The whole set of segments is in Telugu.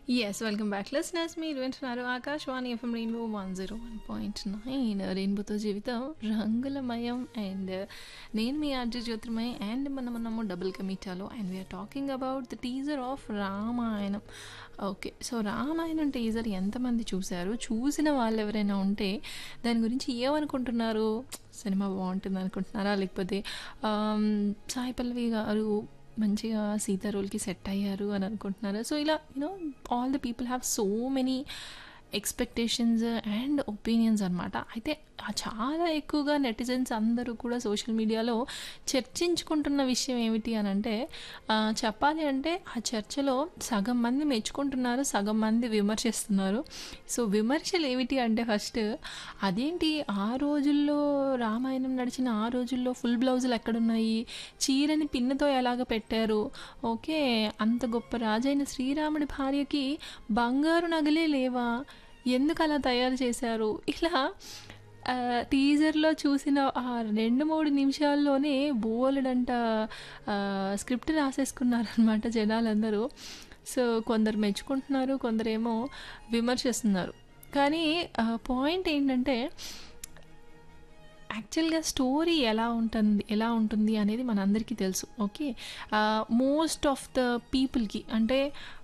ఎస్ వెల్కమ్ బ్యాక్ లిస్నర్స్ మీరు వింటున్నారు Akashvani FM rainbow one zero one point nine రెయిన్బోతో జీవితం రంగులమయం అండ్ నేను మీ ఆర్జీ జ్యోతిర్మయ్ అండ్ మనం మనము డబుల్ కమిటాలో and we're talking about the teaser of Ramayanam okay so Ramayanam teaser ఎంతమంది చూశారు చూసిన వాళ్ళు ఎవరైనా ఉంటే దాని గురించి ఏమనుకుంటున్నారు సినిమా బాగుంటుంది అనుకుంటున్నారా లేకపోతే ఆమ్, సాయి పల్లవి గారు మంచిగా సీతా రోల్కి సెట్ అయ్యారు అని అనుకుంటున్నారు సో ఇలా you know all the people have so many expectations and opinions అనమాట అయితే ఆ చాలా ఎక్కువగా నెటిజన్స్ అందరూ కూడా సోషల్ మీడియాలో చర్చించుకుంటున్న విషయం ఏమిటి అని అంటే ఆ, చెప్పాలి అంటే ఆ చర్చలో సగం మంది మెచ్చుకుంటున్నారు సగం మంది విమర్శిస్తున్నారు సో విమర్శలు ఏమిటి అంటే ఫస్ట్ అదేంటి ఆ రోజుల్లో రామాయణం నడిచిన ఆ రోజుల్లో ఫుల్ బ్లౌజులు ఎక్కడున్నాయి చీరని పిన్నతో ఎలాగ పెట్టారు ఓకే అంత గొప్ప రాజైన శ్రీరాముడి భార్యకి బంగారు నగలే లేవా ఎందుకు అలా తయారు చేశారు ఇలా ఆ, టీజర్లో చూసిన ఆ రెండు మూడు నిమిషాల్లోనే బోలెడంట ఆ, స్క్రిప్ట్ రాసేసుకున్నారనమాట జనాలందరూ సో కొందరు మెచ్చుకుంటున్నారు కొందరేమో విమర్శిస్తున్నారు కానీ పాయింట్ ఏంటంటే యాక్చువల్గా స్టోరీ ఎలా ఉంటుంది ఎలా ఉంటుంది అనేది మనందరికీ తెలుసు ఓకే మోస్ట్ ఆఫ్ ద పీపుల్కి అంటే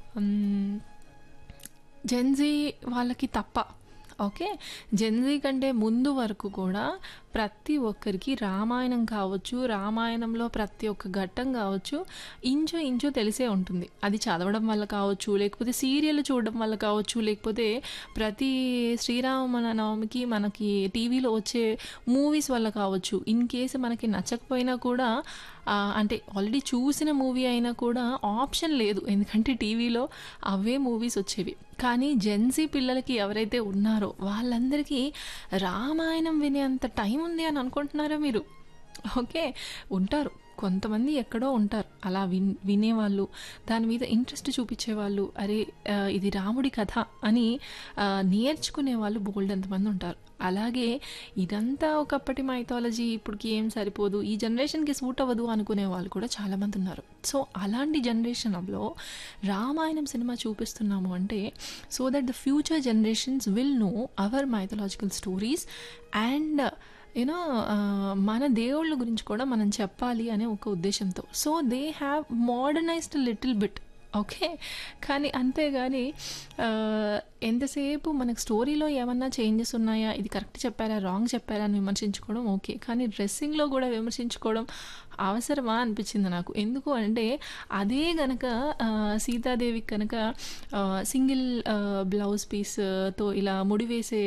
జెన్జీ వాళ్ళకి తప్ప ఓకే జెన్జీ కంటే ముందు వరకు కూడా ప్రతి ఒక్కరికి రామాయణం కావచ్చు రామాయణంలో ప్రతి ఒక్క ఘట్టం కావచ్చు ఇంచు ఇంచు తెలిసే ఉంటుంది అది చదవడం వల్ల కావచ్చు లేకపోతే సీరియల్ చూడడం వల్ల కావచ్చు లేకపోతే ప్రతి శ్రీరామ నవమికి మనకి టీవీలో వచ్చే మూవీస్ వల్ల కావచ్చు ఇన్ కేసు మనకి నచ్చకపోయినా కూడా ఆ, అంటే ఆల్రెడీ చూసిన మూవీ అయినా కూడా ఆప్షన్ లేదు ఎందుకంటే టీవీలో అవే మూవీస్ వచ్చేవి కానీ జెన్సీ పిల్లలకి ఎవరైతే ఉన్నారో వాళ్ళందరికీ రామాయణం వినేంత టైం ఉంది అని అనుకుంటున్నారా మీరు ఓకే ఉంటారు కొంతమంది ఎక్కడో ఉంటారు అలా విన్ వినేవాళ్ళు దాని మీద ఇంట్రెస్ట్ చూపించేవాళ్ళు అరే ఆ, ఇది రాముడి కథ అని ఆ, నేర్చుకునే వాళ్ళు బోల్డ్ ఎంతమంది ఉంటారు అలాగే ఇదంతా ఒకప్పటి మైథాలజీ ఇప్పటికి ఏం సరిపోదు ఈ జనరేషన్కి సూట్ అవ్వదు అనుకునే వాళ్ళు కూడా చాలామంది ఉన్నారు సో అలాంటి జనరేషన్లో రామాయణం సినిమా చూపిస్తున్నాము అంటే so that the future generations will know our mythological stories and you know మన దేవుళ్ళ గురించి కూడా మనం చెప్పాలి అనే ఒక ఉద్దేశంతో so they have modernised little bit okay కానీ అంతేగాని ఆ, ఎంతసేపు మనకు స్టోరీలో ఏమన్నా చేంజెస్ ఉన్నాయా ఇది కరెక్ట్ చెప్పారా రాంగ్ చెప్పారా అని విమర్శించుకోవడం ఓకే కానీ డ్రెస్సింగ్లో కూడా విమర్శించుకోవడం అవసరమా అనిపించింది నాకు ఎందుకు అంటే అదే గనక ఆ, సీతాదేవికి కనుక సింగిల్ బ్లౌజ్ పీస్తో ఇలా ముడి వేసే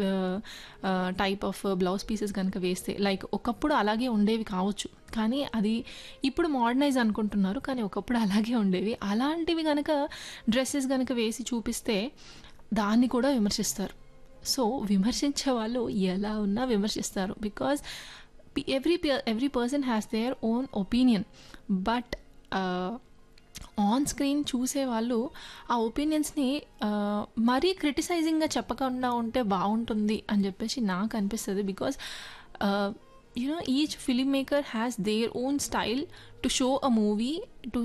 టైప్ ఆఫ్ బ్లౌజ్ పీసెస్ కనుక వేస్తే లైక్ ఒకప్పుడు అలాగే ఉండేవి కావచ్చు కానీ అది ఇప్పుడు మోడర్నైజ్ అనుకుంటున్నారు కానీ ఒకప్పుడు అలాగే ఉండేవి అలాంటివి కనుక డ్రెస్సెస్ కనుక వేసి చూపిస్తే దాన్ని కూడా విమర్శిస్తారు సో విమర్శించే వాళ్ళు ఎలా ఉన్నా విమర్శిస్తారు because every every person has their own opinion but on screen చూసే వాళ్ళు ఆ ఒపీనియన్స్ని మరీ క్రిటిసైజింగ్గా చెప్పకుండా ఉంటే బాగుంటుంది అని చెప్పేసి నాకు అనిపిస్తుంది because you know each film maker has their own style to show a movie to